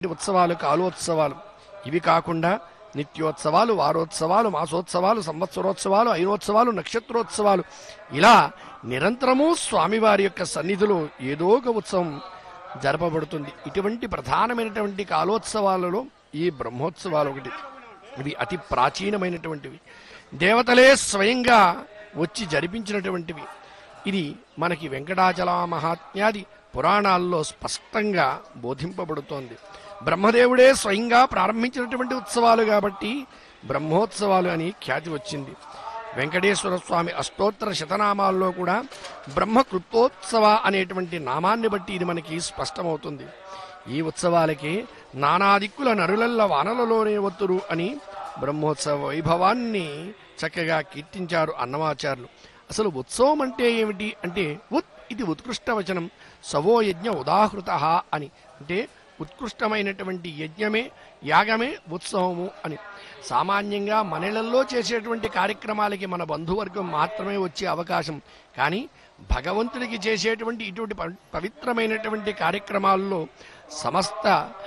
ఉత్సవాలు కాలోత్సవాలు ఇవి కాకుండా నిత్యోత్సవాలు వారోత్సవాలు మాసోత్సవాలు సంవత్సరోత్సవాలు ఐనోత్సవాలు నక్షత్రోత్సవాలు ఇలా నిరంతరము స్వామివారి యొక్క సన్నిధిలో ఏదో ఒక ఉత్సవం జరపబడుతుంది ఇటువంటి ప్రధానమైనటువంటి కాలోత్సవాలలో ఈ బ్రహ్మోత్సవాలు ఒకటి ఇవి అతి ప్రాచీనమైనటువంటివి దేవతలే స్వయంగా వచ్చి జరిపించినటువంటివి ఇది మనకి వెంకటాచల మహాత్మ్యాది పురాణాల్లో స్పష్టంగా బోధింపబడుతోంది బ్రహ్మదేవుడే స్వయంగా ప్రారంభించినటువంటి ఉత్సవాలు కాబట్టి బ్రహ్మోత్సవాలు అని ఖ్యాతి వచ్చింది వెంకటేశ్వర స్వామి అష్టోత్తర శతనామాల్లో కూడా బ్రహ్మకృత్తోత్సవ అనేటువంటి నామాన్ని బట్టి ఇది మనకి స్పష్టమవుతుంది ఈ ఉత్సవాలకి నానాదిక్కుల నరులల్ల వానలలోనే ఒత్తురు అని బ్రహ్మోత్సవ వైభవాన్ని చక్కగా కీర్తించారు అన్నమాచార్యులు అసలు ఉత్సవం అంటే ఏమిటి అంటే ఉత్ ఇది ఉత్కృష్ట వచనం సవో యజ్ఞ ఉదాహృత అని అంటే ఉత్కృష్టమైనటువంటి యజ్ఞమే యాగమే ఉత్సవము అని సామాన్యంగా మనలలో చేసేటువంటి కార్యక్రమాలకి మన బంధువర్గం మాత్రమే వచ్చే అవకాశం కానీ భగవంతుడికి చేసేటువంటి ఇటువంటి ప- పవిత్రమైనటువంటి కార్యక్రమాల్లో సమస్త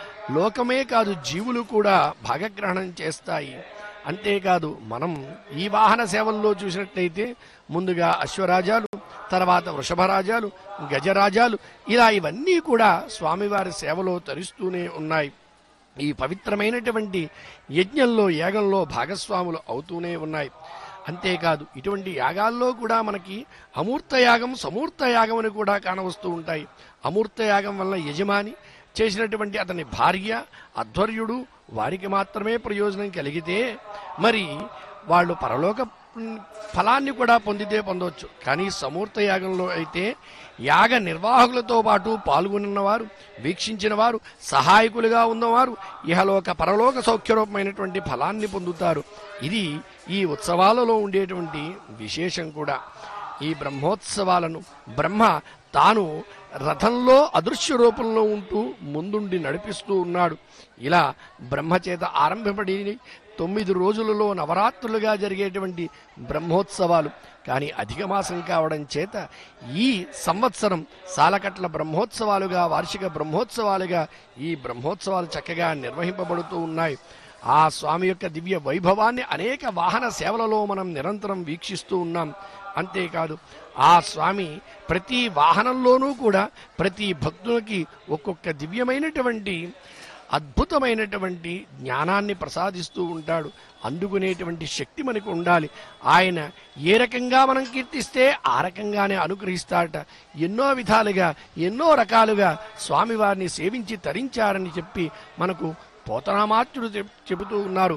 లోకమే కాదు జీవులు కూడా భాగగ్రహణం చేస్తాయి అంతేకాదు మనం ఈ వాహన సేవల్లో చూసినట్లయితే ముందుగా అశ్వరాజాలు తర్వాత వృషభరాజాలు గజరాజాలు ఇలా ఇవన్నీ కూడా స్వామివారి సేవలో తరిస్తూనే ఉన్నాయి ఈ పవిత్రమైనటువంటి యజ్ఞంలో యాగంలో భాగస్వాములు అవుతూనే ఉన్నాయి అంతేకాదు ఇటువంటి యాగాల్లో కూడా మనకి అమూర్త యాగం సమూర్త యాగం అని కూడా కానవస్తూ ఉంటాయి అమూర్త యాగం వల్ల యజమాని చేసినటువంటి అతని భార్య అధ్వర్యుడు వారికి మాత్రమే ప్రయోజనం కలిగితే మరి వాళ్ళు పరలోక ఉమ్, ఫలాన్ని కూడా పొందితే పొందవచ్చు కానీ సమూర్త యాగంలో అయితే యాగ నిర్వాహకులతో పాటు పాల్గొన్నవారు వీక్షించిన వారు సహాయకులుగా ఉన్నవారు ఇహలోక పరలోక సౌఖ్యరూపమైనటువంటి ఫలాన్ని పొందుతారు ఇది ఈ ఉత్సవాలలో ఉండేటువంటి విశేషం కూడా ఈ బ్రహ్మోత్సవాలను బ్రహ్మ తాను రథంలో అదృశ్య రూపంలో ఉంటూ ముందుండి నడిపిస్తూ ఉన్నాడు ఇలా బ్రహ్మచేత ఆరంభపడి తొమ్మిది రోజులలో నవరాత్రులుగా జరిగేటువంటి బ్రహ్మోత్సవాలు కానీ అధిక మాసం కావడం చేత ఈ సంవత్సరం సాలకట్ల బ్రహ్మోత్సవాలుగా వార్షిక బ్రహ్మోత్సవాలుగా ఈ బ్రహ్మోత్సవాలు చక్కగా నిర్వహింపబడుతూ ఉన్నాయి ఆ స్వామి యొక్క దివ్య వైభవాన్ని అనేక వాహన సేవలలో మనం నిరంతరం వీక్షిస్తూ ఉన్నాం అంతేకాదు ఆ స్వామి ప్రతి వాహనంలోనూ కూడా ప్రతి భక్తునికి ఒక్కొక్క దివ్యమైనటువంటి అద్భుతమైనటువంటి జ్ఞానాన్ని ప్రసాదిస్తూ ఉంటాడు అందుకునేటువంటి శక్తి మనకు ఉండాలి ఆయన ఏ రకంగా మనం కీర్తిస్తే ఆ రకంగానే అనుగ్రహిస్తాడట ఎన్నో విధాలుగా ఎన్నో రకాలుగా స్వామివారిని సేవించి తరించారని చెప్పి మనకు పోతనామాత్రుడు చెప్- చెబుతూ ఉన్నారు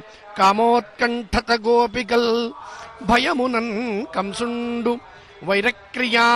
కామోత్కంఠత గోపికల్ భయమునన్ కంసుండు వైరక్రియా